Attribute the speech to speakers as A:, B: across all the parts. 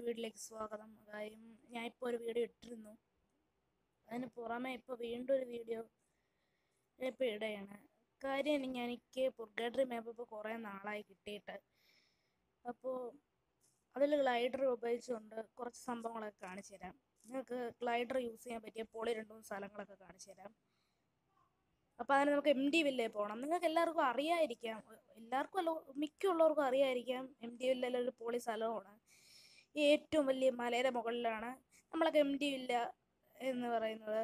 A: വീഡിയോയിലേക്ക് സ്വാഗതം കാര്യം ഞാൻ ഇപ്പോൾ ഒരു വീഡിയോ ഇട്ടിരുന്നു അതിന് പുറമെ ഇപ്പോൾ വീണ്ടും ഒരു വീഡിയോ ഇപ്പോൾ ഇടുകയാണ് കാര്യം എനിക്ക് എനിക്ക് പുർഗേട്ടറി മാപ്പ് ഇപ്പോൾ കുറേ നാളായി കിട്ടിയിട്ട് അപ്പോൾ അതിൽ ഗ്ലൈഡർ ഉപയോഗിച്ചുകൊണ്ട് കുറച്ച് സംഭവങ്ങളൊക്കെ കാണിച്ചു തരാം നിങ്ങൾക്ക് ഗ്ലൈഡർ യൂസ് ചെയ്യാൻ പറ്റിയ പൊളി രണ്ട് മൂന്ന് സ്ഥലങ്ങളൊക്കെ കാണിച്ചു തരാം അപ്പോൾ അതിന് നമുക്ക് എം ഡി വില്ലേ പോകണം നിങ്ങൾക്ക് എല്ലാവർക്കും അറിയാതിരിക്കാം എല്ലാവർക്കും അല്ല മിക്കുള്ളവർക്കും അറിയാതിരിക്കാം എം ഡി വില്ലയിലെ ഒരു പൊളി സ്ഥലമാണ് ഏറ്റവും വലിയ മലയുടെ മുകളിലാണ് നമ്മളൊക്കെ എം ഡി വില്ല എന്ന് പറയുന്നത്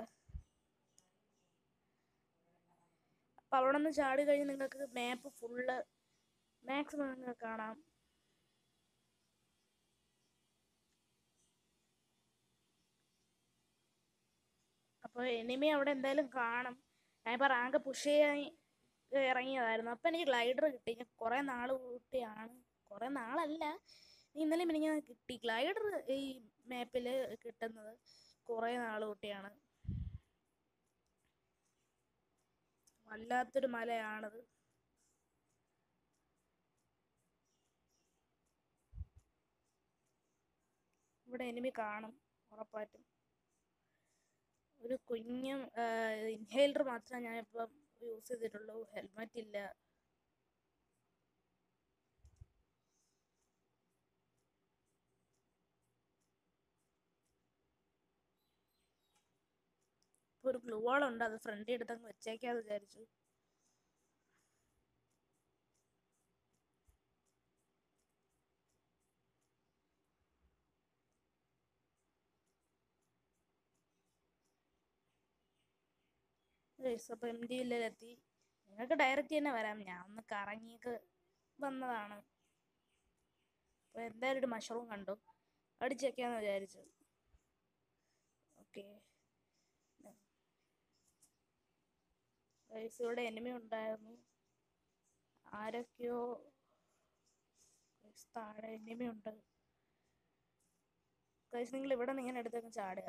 A: അപ്പം അവിടെ നിന്ന് ചാടി കഴിഞ്ഞ് നിങ്ങൾക്ക് മാപ്പ് ഫുള്ള് മാക്സിമം നിങ്ങൾക്ക് കാണാം അപ്പോൾ എനിമി അവിടെ എന്തായാലും കാണും ഞാനിപ്പോൾ റാങ്ക് പുഷ് ചെയ്യാൻ ഇറങ്ങിയതായിരുന്നു അപ്പം എനിക്ക് ഗ്ലൈഡർ കിട്ടി ഞാൻ കുറേ നാൾ കൂട്ടിയാണ് കുറേ നാളല്ല ഇന്നലെ എനിക്ക് കിട്ടി ഗ്ലൈഡർ ഈ മാപ്പിൽ കിട്ടുന്നത് കുറേ നാൾ കൂട്ടിയാണ് വല്ലാത്തൊരു മലയാണത് ഇവിടെ എനിമി കാണും ഉറപ്പായിട്ടും ഒരു കുഞ്ഞും ഇൻഹേലർ മാത്രമേ ഞാൻ ഇപ്പം യൂസ് ചെയ്തിട്ടുള്ളൂ ഹെൽമെറ്റ് ഇല്ല ഇപ്പൊ ഒരു ഗ്ലൂ വാൾ ഉണ്ട് അത് ഫ്രണ്ടിൽ എടുത്തങ്ങ് വെച്ചേക്കാന്ന് വിചാരിച്ചു അപ്പോൾ എം ഡി വില്ലയിലെത്തി നിങ്ങൾക്ക് ഡയറക്റ്റ് തന്നെ വരാം ഞാൻ ഒന്ന് കറങ്ങിയൊക്കെ വന്നതാണ് അപ്പോൾ എന്തായാലും ഒരു മഷ്റൂം കണ്ടു അടിച്ചേക്കാന്ന് വിചാരിച്ചു ഓക്കെ ഇവിടെ എനിമി ഉണ്ടായിരുന്നു ആരൊക്കെയോ താഴെ എനിമി ഉണ്ട് കഴിച്ച് നിങ്ങൾ ഇവിടെ നിന്ന് ഇങ്ങനെ എടുത്തങ്ങ് ചാടുക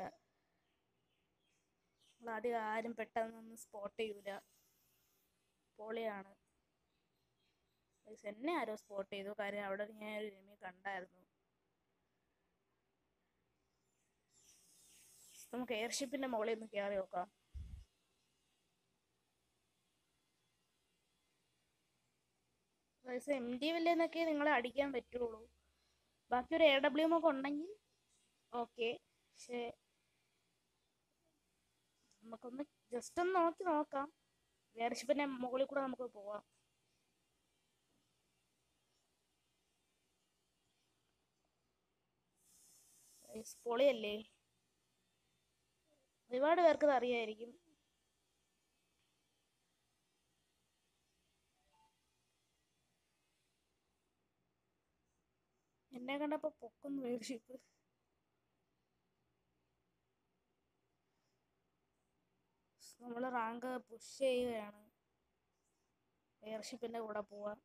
A: ആദ്യം ആരും പെട്ടെന്നൊന്നും സ്പോട്ട് ചെയ്യൂല പൊളിയാണ് എന്നെ ആരോ സ്പോട്ട് ചെയ്തു കാര്യം അവിടെ ഞാൻ ഒരു എനിമി കണ്ടായിരുന്നു നമുക്ക് എയർഷിപ്പിന്റെ മുകളിൽ ഒന്ന് കയറി നോക്കാം എം ഡി വില്ലെന്നൊക്കെ നിങ്ങളെ അടിക്കാൻ പറ്റുള്ളൂ ബാക്കി ഒരു എ ഡബ്ല്യു എം ഒക്കെ ഉണ്ടെങ്കിൽ ഓക്കെ പക്ഷേ നമുക്കൊന്ന് ജസ്റ്റ് ഒന്ന് നോക്കി നോക്കാം എയർഷിപ്പിന്റെ മുകളിൽ കൂടെ നമുക്ക് പോവാം പൊളിയല്ലേ ഒരുപാട് പേർക്ക് ഇത് അറിയായിരിക്കും എന്നെ കണ്ടപ്പോ പൊക്കുന്നു എയർഷിപ്പ് നമ്മൾ റാങ്ക് പുഷ് ചെയ്യുകയാണ് എയർഷിപ്പിന്റെ കൂടെ പോവാൻ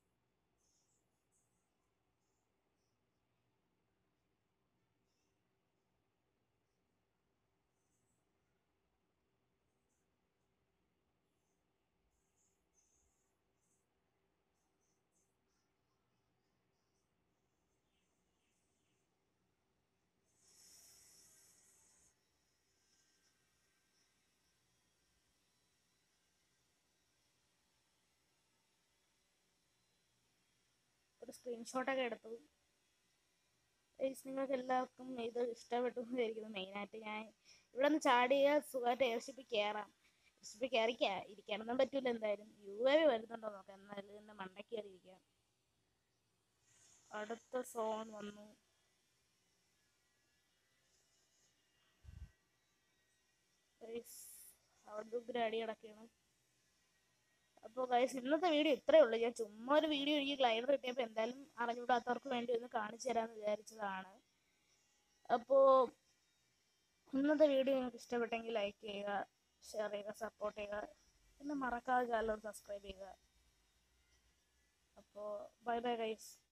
A: ഒരു സ്ക്രീൻഷോട്ടൊക്കെ എടുത്തു നിങ്ങൾക്ക് എല്ലാവർക്കും ഇത് ഇഷ്ടപ്പെട്ടു എന്നായിരിക്കുന്നു മെയിനായിട്ട് ഞാൻ ഇവിടെ നിന്ന് ചാടിയ സുഖമായിട്ട് എയർഷിപ്പിൽ കയറാം എയർഷിപ്പിൽ കയറി ഇരിക്കാനൊന്നും പറ്റൂല എന്തായാലും യു എ വി വരുന്നുണ്ടോ നോക്കാം എന്നാലും എൻ്റെ മണ്ടയ്ക്ക് കയറി ഇരിക്കാം അടുത്ത സോൺ വന്നു അവിടെ ഉഗ്ര അടി കിടക്കുകയാണ് അപ്പോൾ ഗൈസ് ഇന്നത്തെ വീഡിയോ ഇത്രയേ ഉള്ളൂ ഞാൻ ചുമ്മാ ഒരു വീഡിയോ എനിക്ക് ഗ്ലൈഡർ കിട്ടിയപ്പോൾ എന്തായാലും അറിഞ്ഞുകൂടാത്തവർക്ക് വേണ്ടി ഒന്ന് കാണിച്ചു തരാമെന്ന് വിചാരിച്ചതാണ് അപ്പോൾ ഇന്നത്തെ വീഡിയോ നിങ്ങൾക്ക് ഇഷ്ടപ്പെട്ടെങ്കിൽ ലൈക്ക് ചെയ്യുക ഷെയർ ചെയ്യുക സപ്പോർട്ട് ചെയ്യുക പിന്നെ മറക്കാതെ ചാനൽ സബ്സ്ക്രൈബ് ചെയ്യുക അപ്പോൾ ബൈ ബൈ ഗൈസ്